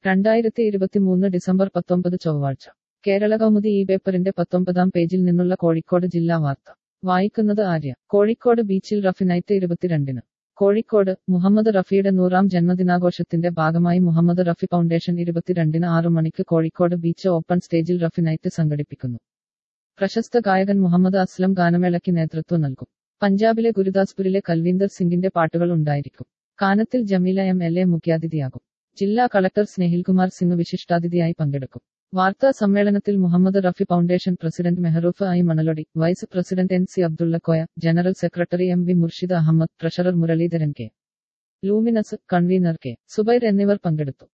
രണ്ടായിരത്തി ഇരുപത്തിമൂന്ന് ഡിസംബർ പത്തൊമ്പത് ചൊവ്വാഴ്ച കേരള കൗമുദി ഈ പേപ്പറിന്റെ പത്തൊമ്പതാം പേജിൽ നിന്നുള്ള കോഴിക്കോട് ജില്ലാ വാർത്ത വായിക്കുന്നത് ആര്യ കോഴിക്കോട് ബീച്ചിൽ റഫി നൈറ്റ് ഇരുപത്തിരണ്ടിന് കോഴിക്കോട് മുഹമ്മദ് റഫിയുടെ നൂറാം ജന്മദിനാഘോഷത്തിന്റെ ഭാഗമായി മുഹമ്മദ് റഫി ഫൗണ്ടേഷൻ ഇരുപത്തിരണ്ടിന് ആറു മണിക്ക് കോഴിക്കോട് ബീച്ച് ഓപ്പൺ സ്റ്റേജിൽ റഫി നൈറ്റ് സംഘടിപ്പിക്കുന്നു പ്രശസ്ത ഗായകൻ മുഹമ്മദ് അസ്ലം ഗാനമേളയ്ക്ക് നേതൃത്വം നൽകും പഞ്ചാബിലെ ഗുരുദാസ്പുരിലെ കൽവീന്ദർ സിംഗിന്റെ പാട്ടുകൾ ഉണ്ടായിരിക്കും Kanathil Jameela M L A മുഖ്യാതിഥിയാകും ജില്ലാ കളക്ടർ സ്നേഹിൽകുമാർ സിംഗ് വിശിഷ്ടാതിഥിയായി പങ്കെടുക്കും വാർത്താ സമ്മേളനത്തിൽ Muhammad Rafi foundation president Meharoof I Manalodi vice president N C Abdullakoya general secretary M V Murshid Ahammed treasurer Muraleedharan K Luminous convener K Zubair എന്നിവർ പങ്കെടുത്തു